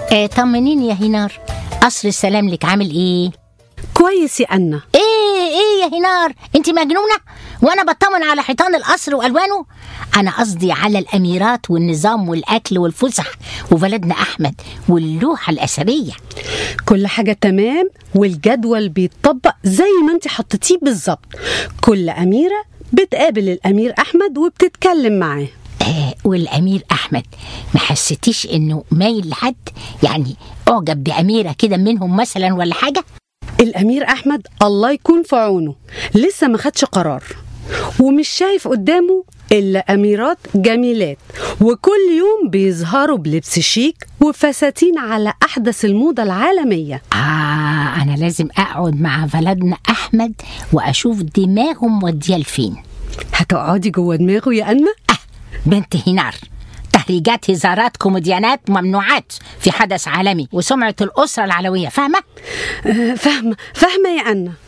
آه طمنيني يا هنار قصر السلام لك عامل ايه كويس يا أنا ايه ايه يا هنار انت مجنونه وانا بطمن على حيطان القصر والوانه انا قصدي على الاميرات والنظام والاكل والفسح وبلدنا احمد واللوحه الاثريه كل حاجة تمام والجدول بيتطبق زي ما انت حطيتيه بالظبط كل أميرة بتقابل الأمير أحمد وبتتكلم معاه آه والامير احمد ما حسيتيش انه مايل لحد يعني اعجب باميره كده منهم مثلا ولا حاجه الأمير أحمد الله يكون في عونه لسه ما خدش قرار ومش شايف قدامه إلا أميرات جميلات وكل يوم بيظهروا بلبس شيك وفساتين على أحدث الموضة العالمية آه أنا لازم أقعد مع بلدنا أحمد وأشوف دماغه مودية لفين هتقعدي جوه دماغه يا أنا؟ آه بنت هنار تهريجات هزارات كوميديانات ممنوعات في حدث عالمي وسمعة الأسرة العلوية فاهمة؟ آه، فاهمة فاهمة يا أنا